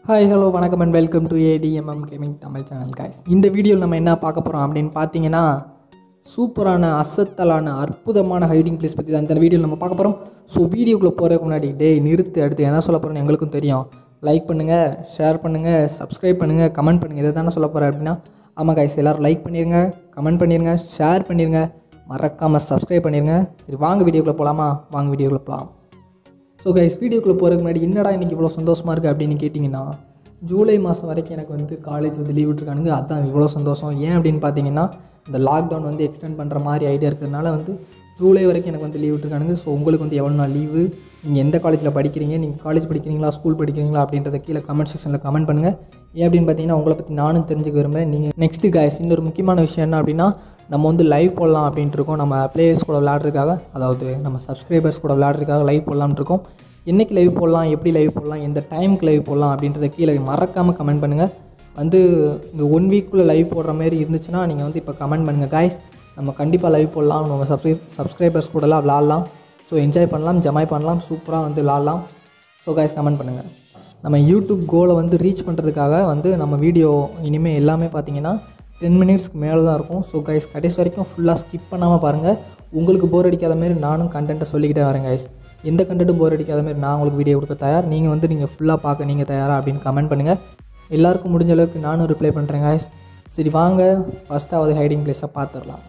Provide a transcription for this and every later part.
hi hello வணக்கம் and welcome to ATMM gaming Tamil channel guys இந்த வீடியோவில் நம்ம என்ன பார்க்க போகிறோம் அப்படின்னு பார்த்தீங்கன்னா சூப்பரான அசத்தலான அற்புதமான ஹைடிங் பிளேஸ் பற்றி தான் இந்த வீடியோவில் நம்ம பார்க்க போகிறோம் ஸோ வீடியோக்குள்ளே போகிறதுக்கு முன்னாடி டேய் நிறுத்து அடுத்து என்ன சொல்ல போகிறோன்னு எங்களுக்கும் தெரியும் லைக் பண்ணுங்கள் ஷேர் பண்ணுங்கள் சப்ஸ்கிரைப் பண்ணுங்கள் கமெண்ட் பண்ணுங்கள் இதை தானே சொல்ல போகிறேன் அப்படின்னா ஆமாம் guys எல்லோரும் லைக் பண்ணிடுங்க கமெண்ட் பண்ணிடுங்க ஷேர் பண்ணிடுங்க மறக்காமல் சப்ஸ்கிரைப் பண்ணிடுங்க சரி வாங்க வீடியோக்குள்ளே போகலாமா வாங்க வீடியோக்குள்ளே போகலாம் ஸோ கைஸ் வீடியோக்குள்ளே போகிறதுக்கு முன்னாடி என்னடா இன்றைக்கி இவ்வளோ சந்தோஷமாக இருக்குது அப்படின்னு கேட்டிங்கன்னா ஜூலை மாதம் வரைக்கும் எனக்கு வந்து காலேஜ் வந்து லீவ் விட்டுருக்கானுங்க அதான் இவ்வளோ சந்தோஷம் ஏன் அப்படின்னு பார்த்தீங்கன்னா இந்த லாக்டவுன் வந்து எக்ஸ்டெண்ட் பண்ணுற மாதிரி ஐடியா இருக்கிறதுனால வந்து ஜூலை வரைக்கும் எனக்கு வந்து லீவ் விட்டுருக்கானுங்க ஸோ உங்களுக்கு வந்து எவ்வளோ நாள் லீவு நீங்கள் எந்த காலேஜில் படிக்கிறீங்க நீங்கள் காலேஜ் படிக்கிறீங்களா ஸ்கூல் படிக்கிறீங்களா அப்படின்றத கீழே கமெண்ட் செக்ஷனில் கமெண்ட் பண்ணுங்கள் ஏன் அப்படின்னு பார்த்தீங்கன்னா உங்களை பற்றி நானும் தெரிஞ்சுக்க விரும்புகிறேன் நீங்கள் நெக்ஸ்ட்டு காய்ஸ் இன்னொரு முக்கியமான விஷயம் என்ன அப்படின்னா நம்ம வந்து லைவ் போடலாம் அப்படின்ட்டு இருக்கோம் நம்ம பிளேயர்ஸ் கூட விளையாடுறதுக்காக அதாவது நம்ம சப்ஸ்கிரைபர்ஸ் கூட விளையாடுறதுக்காக லைவ் போடலாம்னு இருக்கோம் என்றைக்கு லைவ் போடலாம் எப்படி லைவ் போடலாம் எந்த டைமுக்கு லைவ் போடலாம் அப்படின்றத கீழே மறக்காமல் கமெண்ட் பண்ணுங்கள் வந்து இந்த ஒன் வீக்குள்ளே லைவ் போடுற மாதிரி இருந்துச்சுன்னா நீங்கள் வந்து இப்போ கமெண்ட் பண்ணுங்கள் காய்ஸ் நம்ம கண்டிப்பாக லைவ் போடலாம் நம்ம சப்ஸ்கிரை சப்ஸ்கிரைபர்ஸ் கூடலாம் விளாட்லாம் ஸோ என்ஜாய் பண்ணலாம் ஜமாய் பண்ணலாம் சூப்பராக வந்து விளாட்லாம் ஸோ காய்ஸ் கமெண்ட் பண்ணுங்கள் நம்ம யூடியூப் கோலை வந்து ரீச் பண்ணுறதுக்காக வந்து நம்ம வீடியோ இனிமேல் எல்லாமே பார்த்தீங்கன்னா டென் மினிட்ஸ்க்கு மேலே தான் இருக்கும் ஸோ கைஸ் கடைசி வரைக்கும் ஃபுல்லாக ஸ்கிப் பண்ணாமல் பாருங்கள் உங்களுக்கு போர் அடிக்காத மாதிரி நானும் கண்டென்ட்டை சொல்லிக்கிட்டே வரேன் கைஸ் எந்த கண்டென்ட்டும் போர் அடிக்காத மாதிரி நான் உங்களுக்கு வீடியோ கொடுக்க தயார் நீங்கள் வந்து நீங்கள் ஃபுல்லாக பார்க்க நீங்கள் தயாரா அப்படின்னு கமெண்ட் பண்ணுங்கள் எல்லாருக்கும் முடிஞ்ச அளவுக்கு நானும் ரிப்ளை பண்ணுறேன் கைஸ் சரி வாங்க ஃபஸ்ட்டாவது ஹைடிங் பிளேஸை பார்த்துடலாம்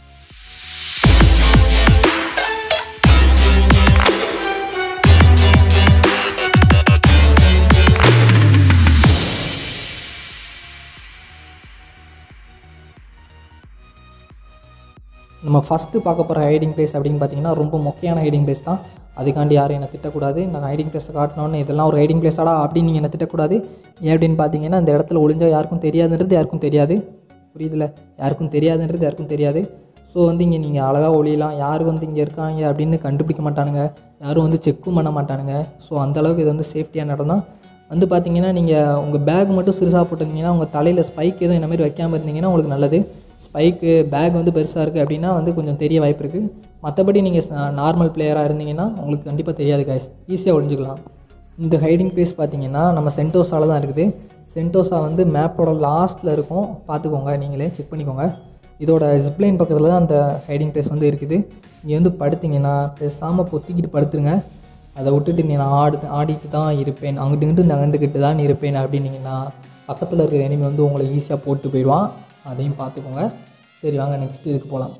நம்ம ஃபஸ்ட்டு பார்க்க போகிற ஹைடிங் பிளேஸ் அப்படின்னு பார்த்தீங்கன்னா ரொம்ப மொக்கையான ஹைடிங் பிளேஸ் தான் அதுக்காண்டி யாரும் என்னை திட்டக்கூடாது நான் ஹைடிங் பிளேஸை காட்டினோன்னு இதெல்லாம் ஒரு ஹைடிங் பிளேஸாடா அப்படின்னு நீங்கள் என்ன திட்டக்கூடாது ஏன் அப்படின்னு பார்த்தீங்கன்னா இந்த இடத்துல ஒளிஞ்சா யாருக்கும் தெரியாதுன்றது யாருக்கும் தெரியாது புரியுதுல யாருக்கும் தெரியாதுன்றது யாருக்கும் தெரியாது ஸோ வந்து இங்கே நீங்கள் அழகாக ஒளியலாம் யார் வந்து இங்கே இருக்காங்க அப்படின்னு கண்டுபிடிக்க மாட்டானுங்க யாரும் வந்து செக்கும் பண்ண மாட்டானுங்க ஸோ அந்தளவுக்கு இது வந்து சேஃப்டியான இடம் தான் வந்து பார்த்தீங்கன்னா நீங்கள் உங்கள் பேக் மட்டும் சிறுசாக போட்டிருந்தீங்கன்னா உங்கள் தலையில் ஸ்பைக் எதுவும் இந்த மாதிரி வைக்காமல் இருந்தீங்கன்னா உங்களுக்கு நல்லது ஸ்பைக்கு பேக் வந்து பெருசாக இருக்குது அப்படின்னா வந்து கொஞ்சம் தெரிய வாய்ப்பு இருக்குது மற்றபடி நீங்கள் நார்மல் பிளேயராக இருந்தீங்கன்னா உங்களுக்கு கண்டிப்பாக தெரியாது காய்ஸ் ஈஸியாக ஒழிஞ்சிக்கலாம் இந்த ஹைடிங் பிளேஸ் பார்த்தீங்கன்னா நம்ம சென்டோஸால் தான் இருக்குது சென்டோஸா வந்து மேப்போட லாஸ்ட்டில் இருக்கும் பார்த்துக்கோங்க நீங்களே செக் பண்ணிக்கோங்க இதோட ஜிப்லைன் பக்கத்தில் தான் அந்த ஹைடிங் பிளேஸ் வந்து இருக்குது இங்கே வந்து படுத்திங்கன்னா பேசாமல் பொத்திக்கிட்டு படுத்துருங்க அதை விட்டுட்டு நீ நான் ஆடு ஆடிட்டு தான் இருப்பேன் அங்கிட்டு இங்கிட்டு நகர்ந்துக்கிட்டு தான் இருப்பேன் அப்படின்னீங்கன்னா பக்கத்தில் இருக்கிற எனிமி வந்து உங்களை ஈஸியாக போட்டு போயிடுவான் அதையும் பார்த்துக்கோங்க சரி வாங்க நெக்ஸ்ட் இதுக்கு போகலாம்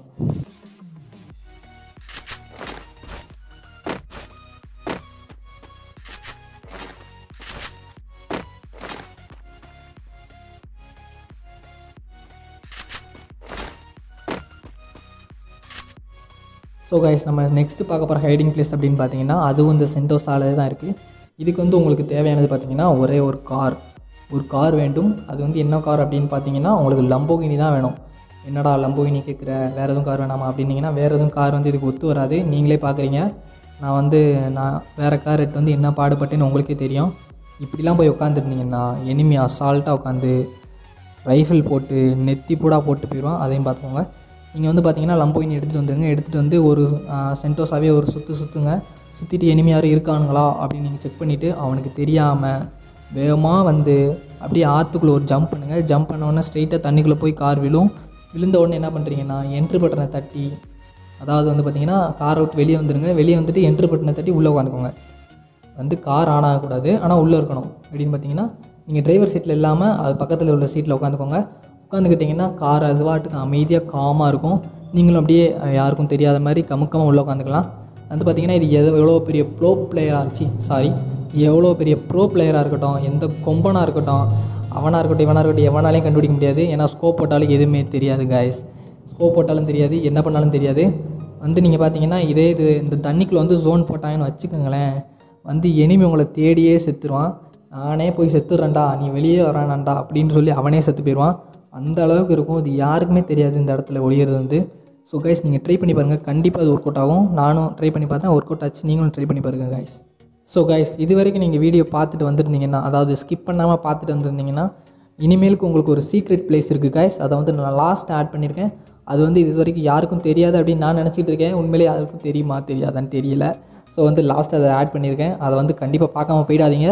ஸோ கைஸ் நம்ம நெக்ஸ்ட்டு பார்க்க போகிற ஹைடிங் பிளேஸ் அப்படின்னு பார்த்தீங்கன்னா அதுவும் இந்த சென்டோஸாலே தான் இருக்குது இதுக்கு வந்து உங்களுக்கு தேவையானது பார்த்தீங்கன்னா ஒரே ஒரு கார் ஒரு கார் வேண்டும் அது வந்து என்ன கார் அப்படின்னு பார்த்தீங்கன்னா உங்களுக்கு லம்போகினி தான் வேணும் என்னடா லம்போகினி கேட்குற வேறு எதுவும் கார் வேணாமா அப்படின்னீங்கன்னா வேறு எதுவும் கார் வந்து இதுக்கு ஒத்து வராது நீங்களே பார்க்குறீங்க நான் வந்து நான் வேறு கார் எடுத்து வந்து என்ன பாடுபட்டேன்னு உங்களுக்கே தெரியும் இப்படிலாம் போய் உட்காந்துருந்தீங்கன்னா எனிமி அசால்ட்டாக உட்காந்து ரைஃபிள் போட்டு நெத்தி பூடா போட்டு போயிடுவான் அதையும் பார்த்துக்கோங்க நீங்கள் வந்து பார்த்தீங்கன்னா லம்போயினி எடுத்துகிட்டு வந்துடுங்க எடுத்துகிட்டு வந்து ஒரு சென்டோஸாகவே ஒரு சுற்று சுற்றுங்க சுற்றிட்டு எனிமி யாரும் இருக்கானுங்களா அப்படின்னு நீங்கள் செக் பண்ணிவிட்டு அவனுக்கு தெரியாமல் வேகமாக வந்து அப்படியே ஆற்றுக்குள்ளே ஒரு ஜம்ப் பண்ணுங்கள் ஜம்ப் பண்ண உடனே ஸ்ட்ரெயிட்டாக தண்ணிக்குள்ளே போய் கார் விழும் விழுந்த உடனே என்ன பண்ணுறீங்கன்னா என்ட்ரு பட்டனை தட்டி அதாவது வந்து பார்த்தீங்கன்னா காரை விட்டு வெளியே வந்துடுங்க வெளியே வந்துட்டு என்ட்ரு பட்டனை தட்டி உள்ளே உட்காந்துக்கோங்க வந்து கார் ஆன் ஆகக்கூடாது ஆனால் உள்ளே இருக்கணும் அப்படின்னு பார்த்தீங்கன்னா நீங்கள் டிரைவர் சீட்டில் இல்லாமல் அது பக்கத்தில் உள்ள சீட்டில் உட்காந்துக்கோங்க உட்காந்துக்கிட்டிங்கன்னா கார் அது பாட்டுக்கு அமைதியாக காமாக இருக்கும் நீங்களும் அப்படியே யாருக்கும் தெரியாத மாதிரி கமுக்கமாக உள்ளே உட்காந்துக்கலாம் வந்து பார்த்தீங்கன்னா இது எது எவ்வளோ பெரிய ப்ரோ பிளேயராக இருந்துச்சு சாரி எவ்வளோ பெரிய ப்ரோ பிளேயராக இருக்கட்டும் எந்த கொம்பனாக இருக்கட்டும் அவனாக இருக்கட்டும் இவனாக இருக்கட்டும் எவனாலையும் கண்டுபிடிக்க முடியாது ஏன்னா ஸ்கோப் போட்டாலும் எதுவுமே தெரியாது காய்ஸ் ஸ்கோப் போட்டாலும் தெரியாது என்ன பண்ணாலும் தெரியாது வந்து நீங்கள் பார்த்தீங்கன்னா இதே இது இந்த தண்ணிக்குள்ளே வந்து ஜோன் போட்டாங்கன்னு வச்சுக்கோங்களேன் வந்து எனிமி உங்களை தேடியே செத்துருவான் நானே போய் செத்துடுறேன்டா நீ வெளியே வரானாண்டா அப்படின்னு சொல்லி அவனே செத்து போயிடுவான் அந்த அளவுக்கு இருக்கும் இது யாருக்குமே தெரியாது இந்த இடத்துல ஒளியிறது வந்து ஸோ கைஸ் நீங்கள் ட்ரை பண்ணி பாருங்கள் கண்டிப்பாக அது ஒர்க் அவுட் ஆகும் நானும் ட்ரை பண்ணி பார்த்தேன் ஒர்க் அவுட் ஆச்சு நீங்களும் ட்ரை பண்ணி பாருங்கள் கைஸ் ஸோ கைஸ் இது வரைக்கும் நீங்கள் வீடியோ பார்த்துட்டு வந்திருந்தீங்கன்னா அதாவது ஸ்கிப் பண்ணாமல் பார்த்துட்டு வந்திருந்தீங்கன்னா இனிமேலுக்கு உங்களுக்கு ஒரு சீக்ரெட் பிளேஸ் இருக்குது கைஸ் அதை வந்து நான் லாஸ்ட் ஆட் பண்ணியிருக்கேன் அது வந்து இது வரைக்கும் யாருக்கும் தெரியாது அப்படின்னு நான் நினச்சிட்டு இருக்கேன் உண்மையிலே யாருக்கும் தெரியுமா தெரியாதான்னு தெரியல ஸோ வந்து லாஸ்ட் அதை ஆட் பண்ணியிருக்கேன் அதை வந்து கண்டிப்பாக பார்க்காம போயிடாதீங்க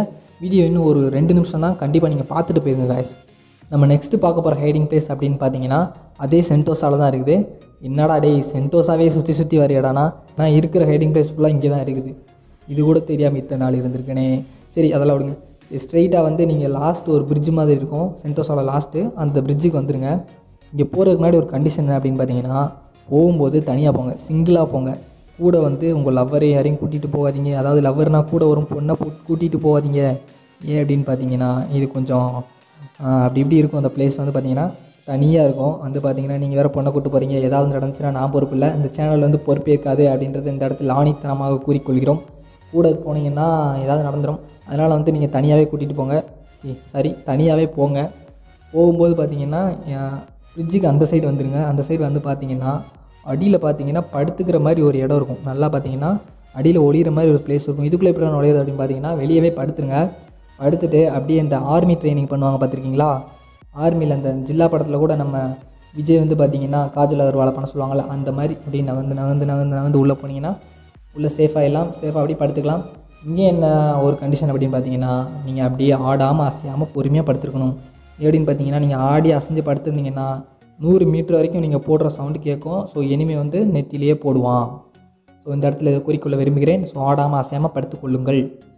வீடியோ இன்னும் ஒரு ரெண்டு நிமிஷம் தான் கண்டிப்பாக நீங்கள் பார்த்துட்டு போயிருங்க காய்ஸ் நம்ம நெக்ஸ்ட்டு பார்க்க போகிற ஹைடிங் பிளேஸ் அப்படின்னு பார்த்தீங்கன்னா அதே சென்டோஸால தான் இருக்குது என்னடா டேய் சென்டோஸாவே சுற்றி சுற்றி வரையடானா நான் இருக்கிற ஹைடிங் பிளேஸ் ஃபுல்லாக இங்கே தான் இருக்குது இது கூட தெரியாமல் இத்தனை நாள் இருந்திருக்கேனே சரி அதெல்லாம் விடுங்க ஸ்ட்ரெயிட்டாக வந்து நீங்கள் லாஸ்ட் ஒரு bridge மாதிரி இருக்கும் சென்டோஸால லாஸ்ட்டு அந்த பிரிட்ஜுக்கு வந்துருங்க இங்கே போகிறதுக்கு முன்னாடி ஒரு கண்டிஷன் என்ன அப்படின்னு பார்த்தீங்கன்னா போகும்போது தனியாக போங்க சிங்கிளாக போங்க கூட வந்து உங்கள் லவ்வரை யாரையும் கூட்டிகிட்டு போகாதீங்க அதாவது லவ்வர்னால் கூட வரும் பொண்ணை கூட்டிகிட்டு போகாதீங்க ஏன் அப்படின்னு பார்த்தீங்கன்னா இது கொஞ்சம் ஆஹ், அப்படி இப்படி இருக்கும் அந்த பிளேஸ் வந்து பார்த்தீங்கன்னா தனியாக இருக்கும் வந்து பார்த்தீங்கன்னா நீங்கள் வேறு பொண்ணை கூட்டு போகிறீங்க ஏதாவது நடந்துச்சுன்னா நான் பொறுப்பு இல்லை இந்த சேனல் வந்து பொறுப்பேற்காது அப்படின்றது இந்த இடத்துல ஆணித்தனமாக கூறிக்கொள்கிறோம் கூட போனீங்கன்னா ஏதாவது நடந்துடும் அதனால் வந்து நீங்கள் தனியாகவே கூட்டிகிட்டு போங்க சரி சரி தனியாகவே போங்க போகும்போது பார்த்தீங்கன்னா ஃப்ரிட்ஜுக்கு அந்த சைடு வந்துடுங்க அந்த சைடு வந்து பார்த்தீங்கன்னா அடியில் பார்த்தீங்கன்னா படுத்துக்கிற மாதிரி ஒரு இடம் இருக்கும் நல்லா பார்த்தீங்கன்னா அடியில் ஒளியிற மாதிரி ஒரு பிளேஸ் இருக்கும் இதுக்குள்ளே எப்படி நுழையிறது அப்படின்னு பார்த்தீங்கன்னா வெளியவே படுத்துருங்க படுத்துட்டு அப்படியே இந்த ஆர்மி ட்ரைனிங் பண்ணுவாங்க பார்த்துருக்கீங்களா ஆர்மியில் அந்த ஜில்லா படத்தில் கூட நம்ம விஜய் வந்து பார்த்தீங்கன்னா காஜல் அகர்வாலை பண்ண சொல்லுவாங்கள்ல அந்த மாதிரி அப்படியே நகர்ந்து நகர்ந்து நகர்ந்து நகர்ந்து உள்ளே போனீங்கன்னா உள்ளே சேஃபாக எல்லாம் சேஃபாக அப்படியே படுத்துக்கலாம் இங்கே என்ன ஒரு கண்டிஷன் அப்படின்னு பார்த்தீங்கன்னா நீங்கள் அப்படியே ஆடாமல் அசையாமல் பொறுமையாக படுத்துருக்கணும் எப்படின்னு பார்த்தீங்கன்னா நீங்கள் ஆடி அசைஞ்சு படுத்திருந்தீங்கன்னா நூறு மீட்டர் வரைக்கும் நீங்கள் போடுற சவுண்டு கேட்கும் ஸோ எனிமே வந்து நெத்திலேயே போடுவான் ஸோ இந்த இடத்துல இதை குறிக்கொள்ள விரும்புகிறேன் ஸோ ஆடாமல் அசையாமல் படுத்துக்கொள்ளுங்கள்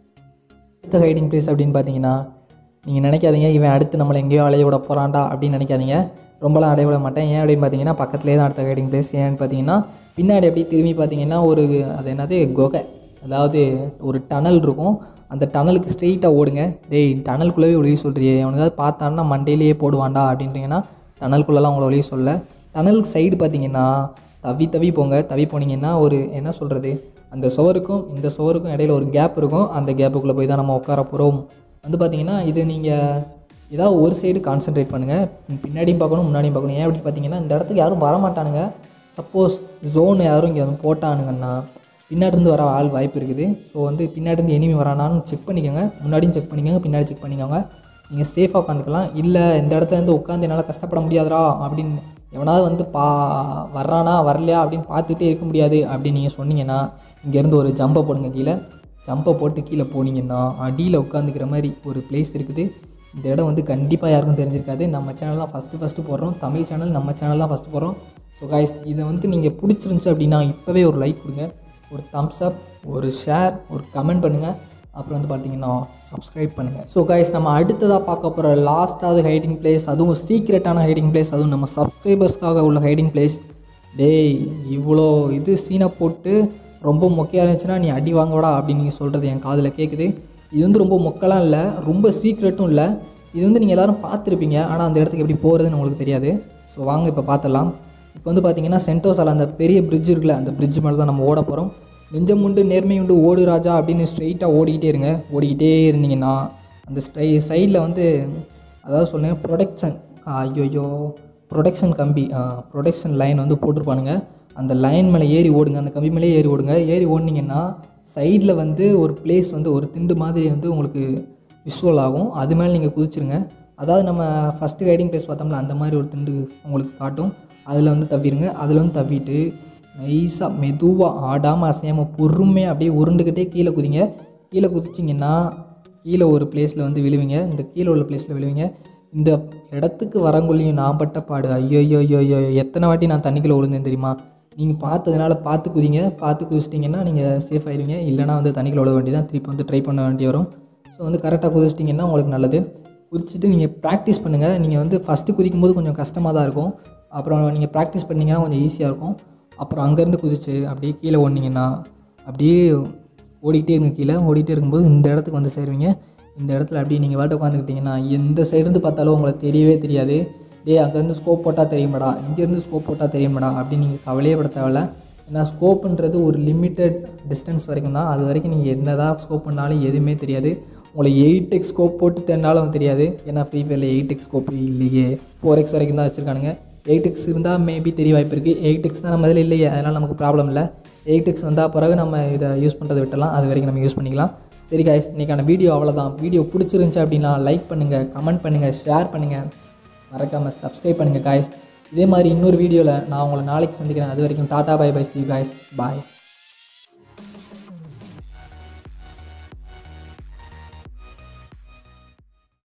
அடுத்த ஹைடிங் பிளேஸ் அப்படின்னு பார்த்தீங்கன்னா நீங்கள் நினைக்காதீங்க இவன் அடுத்து நம்மளை எங்கேயோ அலைய விட போகிறான்டா அப்படின்னு நினைக்காதீங்க ரொம்பலாம் அலைய விட மாட்டேன் ஏன் அப்படின்னு பார்த்தீங்கன்னா பக்கத்துலேயே தான் அடுத்த ஹைடிங் பிளேஸ் ஏன்னு பார்த்தீங்கன்னா பின்னாடி அப்படியே திரும்பி பார்த்தீங்கன்னா ஒரு அது என்னது குகை அதாவது ஒரு டனல் இருக்கும் அந்த டனலுக்கு ஸ்ட்ரெயிட்டாக ஓடுங்க டேய் டனலுக்குள்ளவே ஒளிய சொல்கிறியே அவனுக்காவது பார்த்தான்னா மண்டையிலேயே போடுவான்டா அப்படின்றீங்கன்னா டனலுக்குள்ளெல்லாம் உங்களை ஒளிய சொல்ல டனலுக்கு சைடு பார்த்தீங்கன்னா தவி தவி போங்க தவி போனீங்கன்னா ஒரு என்ன சொல்கிறது அந்த சுவருக்கும் இந்த சுவருக்கும் இடையில ஒரு கேப் இருக்கும் அந்த கேப்புக்குள்ளே போய் தான் நம்ம உட்கார போகிறோம் வந்து பார்த்தீங்கன்னா இது நீங்கள் ஏதாவது ஒரு சைடு கான்சென்ட்ரேட் பண்ணுங்கள் பின்னாடியும் பார்க்கணும் முன்னாடியும் பார்க்கணும் ஏன் அப்படின்னு பார்த்தீங்கன்னா இந்த இடத்துக்கு யாரும் வரமாட்டானுங்க சப்போஸ் ஜோன் யாரும் இங்கே வந்து போட்டானுங்கன்னா பின்னாடி இருந்து வர ஆள் வாய்ப்பு இருக்குது ஸோ வந்து பின்னாடி இருந்து எனிமி வரானான்னு செக் பண்ணிக்கோங்க முன்னாடியும் செக் பண்ணிக்கோங்க பின்னாடி செக் பண்ணிக்கோங்க நீங்கள் சேஃபாக உட்காந்துக்கலாம் இல்லை இந்த இடத்துல இருந்து உட்காந்து என்னால் கஷ்டப்பட முடியாதுடா அப்படின்னு எவனாவது வந்து பா வர்றானா வரலையா அப்படின்னு பார்த்துட்டே இருக்க முடியாது அப்படின்னு நீங்கள் சொன்னீங்கன்னா இங்கேருந்து ஒரு ஜம்பை போடுங்க கீழே ஜம்பை போட்டு கீழே போனீங்கன்னா அடியில் உட்காந்துக்கிற மாதிரி ஒரு பிளேஸ் இருக்குது இந்த இடம் வந்து கண்டிப்பாக யாருக்கும் தெரிஞ்சிருக்காது நம்ம சேனல்லாம் ஃபஸ்ட்டு ஃபஸ்ட்டு போடுறோம் தமிழ் சேனல் நம்ம சேனல் தான் ஃபஸ்ட்டு போடுறோம் ஸோ காய்ஸ் இதை வந்து நீங்கள் பிடிச்சிருந்துச்சு அப்படின்னா இப்போவே ஒரு லைக் கொடுங்க ஒரு தம்ஸ் அப் ஒரு ஷேர் ஒரு கமெண்ட் பண்ணுங்கள் அப்புறம் வந்து பார்த்தீங்கன்னா சப்ஸ்கிரைப் பண்ணுங்கள் ஸோ கைஸ் நம்ம அடுத்ததாக பார்க்க போகிற லாஸ்ட்டாவது ஹைடிங் பிளேஸ் அதுவும் சீக்ரெட்டான ஹைடிங் பிளேஸ் அதுவும் நம்ம சப்ஸ்கிரைபர்ஸ்க்காக உள்ள ஹைடிங் பிளேஸ் டேய் இவ்வளோ இது சீனை போட்டு ரொம்ப மொக்கையாக இருந்துச்சுன்னா நீ அடி வாங்கவடா அப்படின்னு நீங்கள் சொல்கிறது என் காதில் கேட்குது இது வந்து ரொம்ப மொக்கலாம் இல்லை ரொம்ப சீக்ரெட்டும் இல்லை இது வந்து நீங்கள் எல்லாரும் பார்த்துருப்பீங்க ஆனால் அந்த இடத்துக்கு எப்படி போகிறதுன்னு உங்களுக்கு தெரியாது ஸோ வாங்க இப்போ பார்த்துடலாம் இப்போ வந்து பார்த்தீங்கன்னா சென்டோஸால் அந்த பெரிய பிரிட்ஜ் இருக்குல்ல அந்த பிரிட்ஜ் மேலே தான் நம்ம ஓட போகிறோம் நெஞ்சம் உண்டு நேர்மை உண்டு ஓடு ராஜா அப்படின்னு ஸ்ட்ரெயிட்டாக ஓடிக்கிட்டே இருங்க ஓடிக்கிட்டே இருந்தீங்கன்னா அந்த ஸ்ட்ரை சைடில் வந்து அதாவது சொல்லுங்கள் ப்ரொடக்ஷன் ஐயோயோ ப்ரொடக்ஷன் கம்பி ப்ரொடக்ஷன் லைன் வந்து போட்டிருப்பானுங்க அந்த லைன் மேலே ஏறி ஓடுங்க அந்த கம்பி மேலே ஏறி ஓடுங்க ஏறி ஓடினீங்கன்னா சைடில் வந்து ஒரு பிளேஸ் வந்து ஒரு திண்டு மாதிரி வந்து உங்களுக்கு விஷுவல் ஆகும் அது மேலே நீங்கள் குதிச்சிருங்க அதாவது நம்ம ஃபஸ்ட்டு கைடிங் பிளேஸ் பார்த்தோம்ல அந்த மாதிரி ஒரு திண்டு உங்களுக்கு காட்டும் அதில் வந்து தவிருங்க அதில் வந்து தவிட்டு நைஸாக மெதுவாக ஆடாமல் அசையாமல் பொறுமையாக அப்படியே உருண்டுக்கிட்டே கீழே குதிங்க கீழே குதிச்சிங்கன்னா கீழே ஒரு பிளேஸில் வந்து விழுவீங்க இந்த கீழே உள்ள பிளேஸில் விழுவீங்க இந்த இடத்துக்கு வரங்குள்ளையும் நான் பட்ட பாடு ஐயோ ஐயோ ஐயோ ஐயோ எத்தனை வாட்டி நான் தண்ணிக்குள்ளே விழுந்தேன் தெரியுமா நீங்கள் பார்த்ததுனால பார்த்து குதிங்க பார்த்து குதிச்சிட்டிங்கன்னா நீங்கள் சேஃப் ஆயிடுவீங்க இல்லைனா வந்து தண்ணிக்குள்ள விழ வேண்டியதான் திருப்பி வந்து ட்ரை பண்ண வேண்டி வரும் ஸோ வந்து கரெக்டாக குதிச்சிட்டிங்கன்னா உங்களுக்கு நல்லது குதிச்சுட்டு நீங்கள் ப்ராக்டிஸ் பண்ணுங்கள் நீங்கள் வந்து ஃபஸ்ட்டு குதிக்கும் போது கொஞ்சம் கஷ்டமாக தான் இருக்கும் அப்புறம் நீங்கள் ப்ராக்டிஸ் பண்ணிங்கன்னா கொஞ்சம் ஈஸியாக இருக்கும் அப்புறம் அங்கேருந்து குதிச்சு அப்படியே கீழே ஓடினீங்கன்னா அப்படியே ஓடிக்கிட்டே இருங்க கீழே ஓடிட்டே இருக்கும்போது இந்த இடத்துக்கு வந்து சேருவீங்க இந்த இடத்துல அப்படியே நீங்கள் வாட்டு உட்காந்துக்கிட்டிங்கன்னா எந்த சைடுந்து பார்த்தாலும் உங்களுக்கு தெரியவே தெரியாது டேய் அங்கேருந்து ஸ்கோப் போட்டால் தெரியுமாடா இங்கேருந்து ஸ்கோப் போட்டால் தெரியுமாடா அப்படின்னு நீங்கள் கவலையே பட தேவையில்ல ஏன்னா ஸ்கோப்புன்றது ஒரு லிமிட்டட் டிஸ்டன்ஸ் வரைக்கும் தான் அது வரைக்கும் நீங்கள் என்ன தான் ஸ்கோப் பண்ணாலும் எதுவுமே தெரியாது உங்களை எயிட் எக்ஸ் ஸ்கோப் போட்டு தேடினாலும் தெரியாது ஏன்னா ஃப்ரீ ஃபயரில் எயிட் எக்ஸ் ஸ்கோப் இல்லையே ஃபோர் எக்ஸ் வரைக்கும் தான் வச்சுருக்கானுங்க எயிட் எக்ஸ் இருந்தால் மேபி தெரிய வாய்ப்பு இருக்குது எயிட் எக்ஸ் தான் நம்ம இதில் இல்லையே அதனால் நமக்கு ப்ராப்ளம் இல்லை எயிட் எக்ஸ் வந்தால் பிறகு நம்ம இதை யூஸ் பண்ணுறதை விட்டலாம் அது வரைக்கும் நம்ம யூஸ் பண்ணிக்கலாம் சரி காய்ஸ் இன்றைக்கான வீடியோ அவ்வளோதான் வீடியோ பிடிச்சிருந்துச்சி அப்படின்னா லைக் பண்ணுங்கள் கமெண்ட் பண்ணுங்கள் ஷேர் பண்ணுங்கள் மறக்காமல் சப்ஸ்கிரைப் பண்ணுங்கள் காய்ஸ் இதே மாதிரி இன்னொரு வீடியோவில் நான் உங்களை நாளைக்கு சந்திக்கிறேன் அது வரைக்கும் டாடா பை பை சி காய்ஸ் பாய்